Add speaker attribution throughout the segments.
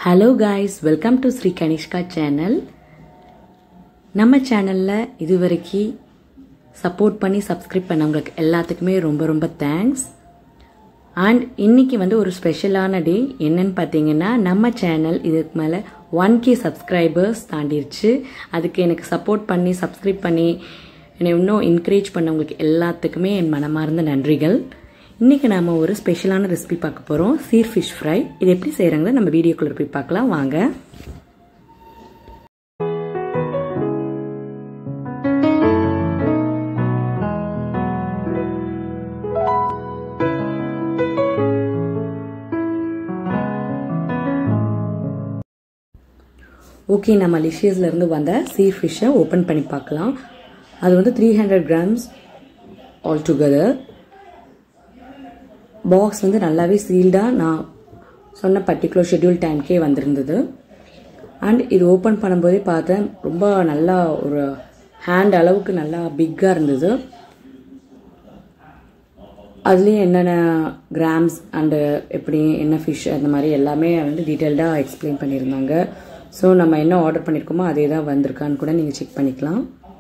Speaker 1: hello guys welcome to Sri Kanishka channel நம்ம சேனலில் இதுவரைக்கும் சப்போர்ட் பண்ணி சப்ஸ்கிரைப் பண்ணவங்களுக்கு எல்லாத்துக்குமே ரொம்ப ரொம்ப தேங்க்ஸ் அண்ட் இன்னைக்கு வந்து ஒரு ஸ்பெஷலான டே என்னன்னு பார்த்தீங்கன்னா நம்ம சேனல் இதுக்கு மேலே ஒன் கே சப்ஸ்கிரைபர்ஸ் தாண்டிருச்சு அதுக்கு எனக்கு சப்போர்ட் பண்ணி சப்ஸ்கிரைப் பண்ணி என்னை இன்னும் என்கரேஜ் பண்ணவங்களுக்கு எல்லாத்துக்குமே என் மனமார்ந்த நன்றிகள் இன்றைக்கி நாம் ஒரு ஸ்பெஷலான ரெசிபி பார்க்க போகிறோம் சீர் ஃபிஷ் ஃப்ரை இது எப்படி செய்கிறாங்களோ நம்ம வீடியோக்குள்ளே போய் பார்க்கலாம் வாங்க ஓகே நம்ம லிஷியஸ்லேருந்து வந்த சீ ஃபிஷ்ஷை ஓப்பன் பண்ணி பார்க்கலாம் அது வந்து three hundred grams all together box வந்து நல்லாவே சீல்டாக நான் சொன்ன பர்டிகுலர் ஷெட்யூல் டைம்க்கே வந்திருந்தது அண்ட் இது ஓப்பன் பண்ணும்போதே பார்த்தேன் ரொம்ப நல்லா ஒரு ஹேண்ட் அளவுக்கு நல்லா பிக்காக இருந்தது அதுலேயும் என்னென்ன கிராம்ஸ் அண்டு எப்படி என்ன ஃபிஷ் அந்த மாதிரி எல்லாமே வந்து டீட்டெயில்டாக எக்ஸ்பிளைன் பண்ணியிருந்தாங்க ஸோ நம்ம என்ன ஆர்டர் பண்ணியிருக்கோமோ அதே தான் வந்திருக்கான்னு கூட நீங்கள் செக் பண்ணிக்கலாம்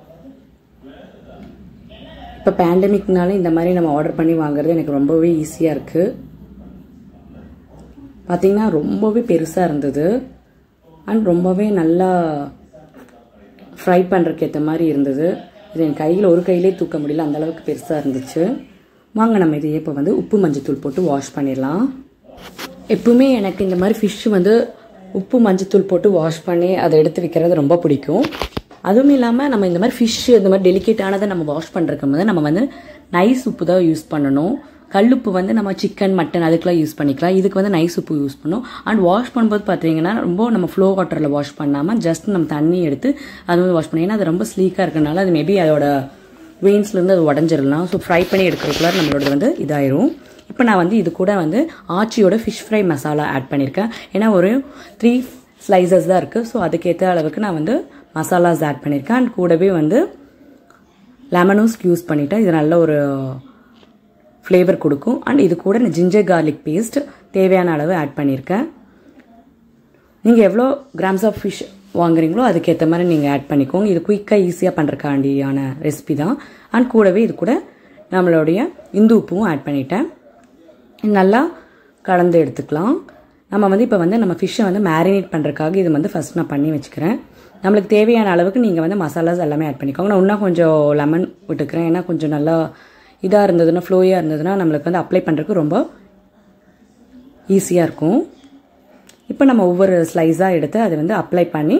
Speaker 1: இப்போ பேண்டமிக்னால இந்த மாதிரி நம்ம ஆர்டர் பண்ணி வாங்குறது எனக்கு ரொம்பவே ஈஸியாக இருக்குது பார்த்தீங்கன்னா ரொம்பவே பெருசாக இருந்தது அண்ட் ரொம்பவே நல்லா ஃப்ரை பண்ணுறதுக்கு ஏற்ற மாதிரி இருந்தது இது என் கையில் ஒரு கையிலே தூக்க முடியல அந்த அளவுக்கு பெருசாக இருந்துச்சு வாங்க நம்ம இதையே இப்போ வந்து உப்பு மஞ்சத்தூள் போட்டு வாஷ் பண்ணிடலாம் எப்பவுமே எனக்கு இந்த மாதிரி ஃபிஷ் வந்து உப்பு மஞ்சத்தூள் போட்டு வாஷ் பண்ணி அதை எடுத்து வைக்கிறது ரொம்ப பிடிக்கும் அதுவும் இல்லாமல் நம்ம இந்த மாதிரி ஃபிஷ் இந்த மாதிரி டெலிகேட்டானதை நம்ம வாஷ் பண்ணுறதுக்கு போது நம்ம வந்து நைஸ் உப்பு தான் யூஸ் பண்ணணும் கல்லுப்பு வந்து நம்ம சிக்கன் மட்டன் அதுக்கெலாம் யூஸ் பண்ணிக்கலாம் இதுக்கு வந்து நைஸ் உப்பு யூஸ் பண்ணணும் அண்ட் வாஷ் பண்ணும்போது பார்த்தீங்கன்னா ரொம்ப நம்ம ஃப்ளோ வாட்டரில் வாஷ் பண்ணாமல் ஜஸ்ட் நம்ம தண்ணி எடுத்து அது வந்து வாஷ் பண்ணிங்கன்னா அது ரொம்ப ஸ்லீக்காக இருக்கனால அது மேபி அதோட வெயின்ஸ்லேருந்து அது உடஞ்சிடலாம் ஸோ ஃப்ரை பண்ணி எடுக்கிறதுக்குள்ள நம்மளோட வந்து இதாயிரும் இப்போ நான் வந்து இது கூட வந்து ஆச்சியோட ஃபிஷ் ஃப்ரை மசாலா ஆட் பண்ணியிருக்கேன் ஏன்னா ஒரு த்ரீ ஸ்லைசஸ் தான் இருக்குது ஸோ அதுக்கேற்ற அளவுக்கு நான் வந்து மசாலாஸ் ஆட் பண்ணியிருக்கேன் அண்ட் கூடவே வந்து லெமனூஸ் யூஸ் பண்ணிவிட்டேன் இது நல்ல ஒரு ஃப்ளேவர் கொடுக்கும் அண்ட் இது கூட நான் ஜிஞ்சர் கார்லிக் பேஸ்ட் தேவையான அளவு ஆட் பண்ணியிருக்கேன் நீங்கள் எவ்வளோ கிராம்ஸ் ஆஃப் ஃபிஷ் வாங்குறீங்களோ அதுக்கேற்ற மாதிரி நீங்கள் ஆட் பண்ணிக்கோங்க இது குயிக்காக ஈஸியாக பண்ணுறக்காண்டியான ரெசிபி தான் அண்ட் கூடவே இது கூட நம்மளுடைய இந்து உப்பும் ஆட் பண்ணிட்டேன் நல்லா கலந்து எடுத்துக்கலாம் நம்ம வந்து இப்போ வந்து நம்ம ஃபிஷ்ஷை வந்து மேரினேட் பண்ணுறதுக்காக இது வந்து ஃபஸ்ட் நான் பண்ணி வச்சுக்கிறேன் நம்மளுக்கு தேவையான அளவுக்கு நீங்கள் வந்து மசாலாஸ் எல்லாமே ஆட் பண்ணிக்கோங்க நான் இன்னும் கொஞ்சம் லெமன் விட்டுக்கிறேன் ஏன்னா கொஞ்சம் நல்லா இதாக இருந்ததுன்னா ஃப்ளோயாக இருந்ததுன்னா நம்மளுக்கு வந்து அப்ளை பண்ணுறதுக்கு ரொம்ப ஈஸியாக இருக்கும் இப்போ நம்ம ஒவ்வொரு ஸ்லைஸாக எடுத்து அதை வந்து அப்ளை பண்ணி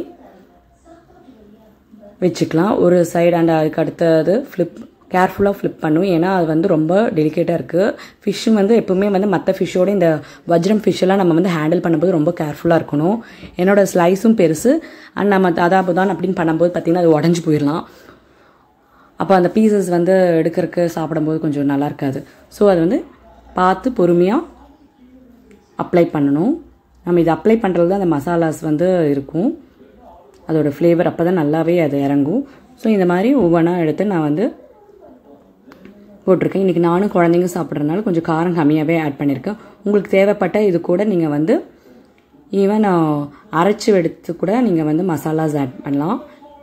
Speaker 1: வச்சுக்கலாம் ஒரு சைடு அண்ட் அதுக்கு அடுத்தது ஃப்ளிப் கேர்ஃபுல்லாக ஃப்ளிப் பண்ணும் ஏன்னா அது வந்து ரொம்ப டெலிகேட்டாக இருக்குது ஃபிஷ்ஷும் வந்து எப்பவுமே வந்து மற்ற ஃபிஷ்ஷோட இந்த வஜ்ரம் ஃபிஷ்ஷெல்லாம் நம்ம வந்து ஹேண்டில் பண்ணும்போது ரொம்ப கேர்ஃபுல்லாக இருக்கணும் என்னோடய ஸ்லைஸும் பெருசு அண்ட் நம்ம அதாபுதான் அப்படின்னு பண்ணும்போது பார்த்திங்கன்னா அது உடஞ்சி போயிடலாம் அப்போ அந்த பீசஸ் வந்து எடுக்கிறதுக்கு சாப்பிடும்போது கொஞ்சம் நல்லா இருக்காது ஸோ அது வந்து பார்த்து பொறுமையாக அப்ளை பண்ணணும் நம்ம இது அப்ளை பண்ணுறது தான் அந்த மசாலாஸ் வந்து இருக்கும் அதோட ஃப்ளேவர் அப்போ தான் நல்லாவே அது இறங்கும் ஸோ இந்த மாதிரி ஒவ்வொன்றா எடுத்து நான் வந்து போட்டிருக்கேன் இன்றைக்கி நானும் குழந்தைங்க சாப்பிட்றதுனால கொஞ்சம் காரம் கம்மியாகவே ஆட் பண்ணியிருக்கேன் உங்களுக்கு தேவைப்பட்ட இது கூட நீங்கள் வந்து ஈவன் அரைச்சி எடுத்து கூட நீங்கள் வந்து மசாலாஸ் ஆட் பண்ணலாம்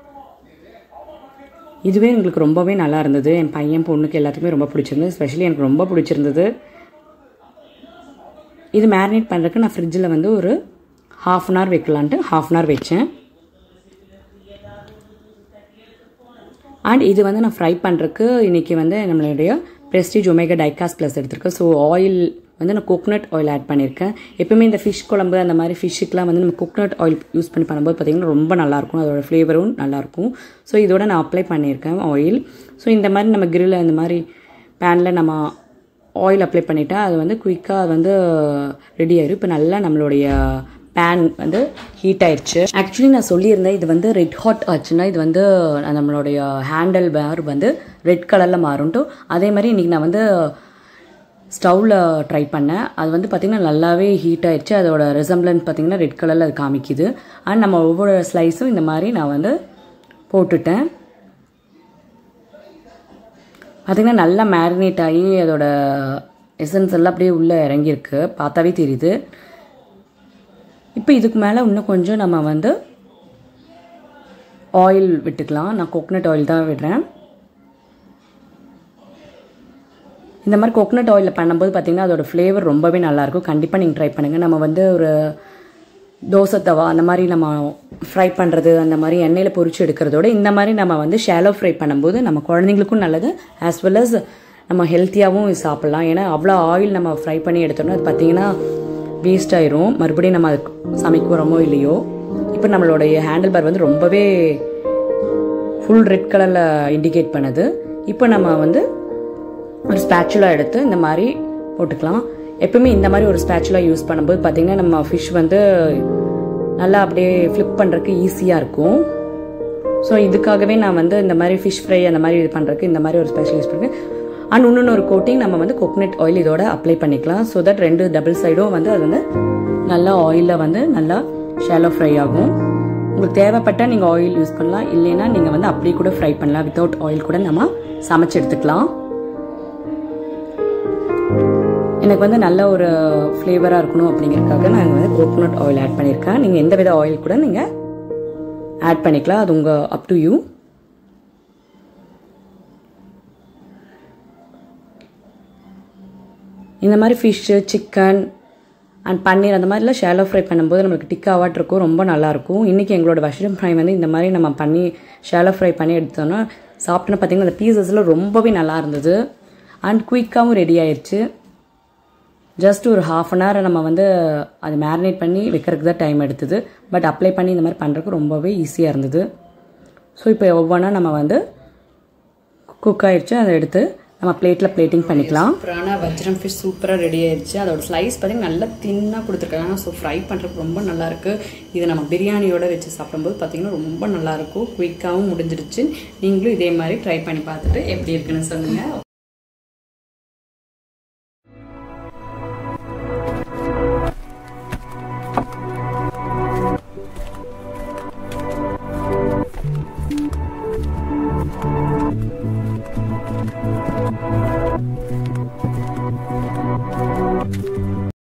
Speaker 1: இதுவே எங்களுக்கு ரொம்பவே நல்லா இருந்தது என் பையன் பொண்ணுக்கு எல்லாத்துக்குமே ரொம்ப பிடிச்சிருந்தது ஸ்பெஷலி எனக்கு ரொம்ப பிடிச்சிருந்தது இது மேரினேட் பண்ணுறதுக்கு நான் ஃப்ரிட்ஜில் வந்து ஒரு ஹாஃப் அன் ஹவர் வைக்கலான்ட்டு ஹாஃப் அன் ஹவர் வச்சேன் அண்ட் இது வந்து நான் ஃப்ரை பண்ணுறதுக்கு இன்றைக்கி வந்து நம்மளுடைய ப்ரெஸ்டீஜ் ஒமேகா டைகாஸ் ப்ளஸ் எடுத்திருக்கேன் ஸோ ஆயில் வந்து நான் கோகனட் ஆயில் ஆட் பண்ணியிருக்கேன் எப்பவுமே இந்த ஃபிஷ் குழம்பு அந்த மாதிரி ஃபிஷ்ஷுக்கெலாம் வந்து நம்ம கோகனட் ஆயில் யூஸ் பண்ணி பண்ணும்போது பார்த்திங்கன்னா ரொம்ப நல்லாயிருக்கும் அதோட ஃப்ளேவரும் நல்லாயிருக்கும் ஸோ இதோட நான் அப்ளை பண்ணியிருக்கேன் ஆயில் ஸோ இந்த மாதிரி நம்ம கிரில் இந்த மாதிரி பேனில் நம்ம ஆயில் அப்ளை பண்ணிட்டா அது வந்து குயிக்காக வந்து ரெடி ஆயிடும் இப்போ நல்லா நம்மளுடைய பேன் வந்து ஹீட் ஆயிடுச்சு ஆக்சுவலி நான் சொல்லியிருந்தேன் இது வந்து ரெட் ஹாட் ஆச்சுன்னா இது வந்து நம்மளுடைய ஹேண்டில் பேர் வந்து ரெட் கலரில் மாறும்ட்டு அதே மாதிரி இன்றைக்கி நான் வந்து ஸ்டவ்வில் ட்ரை பண்ணேன் அது வந்து பார்த்திங்கன்னா நல்லாவே ஹீட் ஆயிடுச்சு அதோட ரிசம்பிளன்ஸ் பார்த்திங்கன்னா ரெட் கலரில் அது காமிக்குது அண்ட் நம்ம ஒவ்வொரு ஸ்லைஸும் இந்த மாதிரி நான் வந்து போட்டுட்டேன் பார்த்திங்கன்னா நல்லா மேரினேட் ஆகி அதோட எசன்ஸ் எல்லாம் அப்படியே உள்ளே இறங்கியிருக்கு பார்த்தாவே தெரியுது இப்போ இதுக்கு மேலே இன்னும் கொஞ்சம் நம்ம வந்து ஆயில் விட்டுக்கலாம் நான் கோகனட் ஆயில் தான் விடுறேன் இந்த மாதிரி கோகனட் ஆயிலில் பண்ணும்போது பார்த்தீங்கன்னா அதோட ஃப்ளேவர் ரொம்பவே நல்லாயிருக்கும் கண்டிப்பாக நீங்கள் ட்ரை பண்ணுங்கள் நம்ம வந்து ஒரு தோசை தவா அந்த மாதிரி நம்ம ஃப்ரை பண்ணுறது அந்த மாதிரி எண்ணெயில் பொரிச்சு எடுக்கிறதோட இந்த மாதிரி நம்ம வந்து ஷேலோ ஃப்ரை பண்ணும்போது நம்ம குழந்தைங்களுக்கும் நல்லது ஆஸ் வெல் அஸ் நம்ம ஹெல்த்தியாகவும் சாப்பிட்லாம் ஏன்னா அவ்வளோ ஆயில் நம்ம ஃப்ரை பண்ணி எடுத்தோம்னா அது பார்த்தீங்கன்னா வேஸ்ட் ஆயிரும் மறுபடியும் நம்ம அது சமைக்கிறோமோ இல்லையோ இப்போ நம்மளுடைய ஹேண்டில் பார் வந்து ரொம்பவே ஃபுல் ரெட் கலரில் இண்டிகேட் பண்ணுது இப்போ நம்ம வந்து ஒரு ஸ்பேச்சுலா எடுத்து இந்த மாதிரி போட்டுக்கலாம் எப்பவுமே இந்த மாதிரி ஒரு ஸ்பேச்சுலா யூஸ் பண்ணும்போது பார்த்தீங்கன்னா நம்ம ஃபிஷ் வந்து நல்லா அப்படியே ஃப்ளிப் பண்ணுறதுக்கு ஈஸியாக இருக்கும் ஸோ இதுக்காகவே நான் வந்து இந்த மாதிரி ஃபிஷ் ஃப்ரை அந்த மாதிரி இது பண்ணுறதுக்கு இந்த மாதிரி ஒரு ஸ்பெஷல் யூஸ் பண்ணுறேன் அண்ட் இன்னொன்று ஒரு கோட்டிங் நம்ம வந்து கோகனட் ஆயில் இதோட அப்ளை பண்ணிக்கலாம் ஸோ தட் ரெண்டு டபுள் சைடும் வந்து அது வந்து நல்லா ஆயிலில் வந்து நல்லா ஷேலோ ஃப்ரை ஆகும் உங்களுக்கு தேவைப்பட்டால் நீங்கள் ஆயில் யூஸ் பண்ணலாம் இல்லைன்னா நீங்கள் வந்து அப்படியே கூட ஃப்ரை பண்ணலாம் வித்தவுட் ஆயில் கூட நம்ம சமைச்சு எடுத்துக்கலாம் எனக்கு வந்து நல்ல ஒரு ஃப்ளேவராக இருக்கணும் அப்படிங்கிறதுக்காக நான் வந்து கோகோனட் ஆயில் ஆட் பண்ணியிருக்கேன் நீங்கள் எந்த வித ஆயில் கூட நீங்கள் ஆட் பண்ணிக்கலாம் அது உங்கள் அப் டு யூ இந்த மாதிரி ஃபிஷ்ஷு சிக்கன் அண்ட் பன்னீர் அந்த மாதிரிலாம் ஷேலோ ஃப்ரை பண்ணும்போது நம்மளுக்கு டிக்காவாட் இருக்கும் ரொம்ப நல்லாயிருக்கும் இன்றைக்கி எங்களோட மஷ்ரூம் ஃப்ரை வந்து இந்த மாதிரி நம்ம பண்ணி ஷேலோ ஃப்ரை பண்ணி எடுத்தோன்னா சாப்பிட்டோன்னா பார்த்தீங்கன்னா அந்த பீசஸ்லாம் ரொம்பவே நல்லா இருந்தது அண்ட் குயிக்காகவும் ரெடி ஆயிடுச்சு ஜஸ்ட் ஒரு ஹாஃப் அன் ஹவர் நம்ம வந்து அது மேரினேட் பண்ணி வைக்கிறதுக்கு தான் டைம் எடுத்தது பட் அப்ளை பண்ணி இந்த மாதிரி பண்ணுறதுக்கு ரொம்பவே ஈஸியாக இருந்தது ஸோ இப்போ ஒவ்வொன்றா நம்ம வந்து குக் ஆயிடுச்சு அதை எடுத்து நம்ம பிளேட்டில் பிளேட்டிங் பண்ணிக்கலாம் சூப்பரான வஜ்ரம் ஃபிஷ் சூப்பராக ரெடி ஆயிடுச்சு அதோட ஸ்லைஸ் பார்த்தீங்கன்னா நல்லா தின்னாக கொடுத்துருக்காங்க ஸோ ஃப்ரை பண்ணுறதுக்கு ரொம்ப நல்லாயிருக்கு இதை நம்ம பிரியாணியோட வச்சு சாப்பிடும்போது பார்த்தீங்கன்னா ரொம்ப நல்லாயிருக்கும் குயிக்காகவும் முடிஞ்சிடுச்சு நீங்களும் இதே மாதிரி ட்ரை பண்ணி பார்த்துட்டு எப்படி இருக்குன்னு சொல்லுங்கள்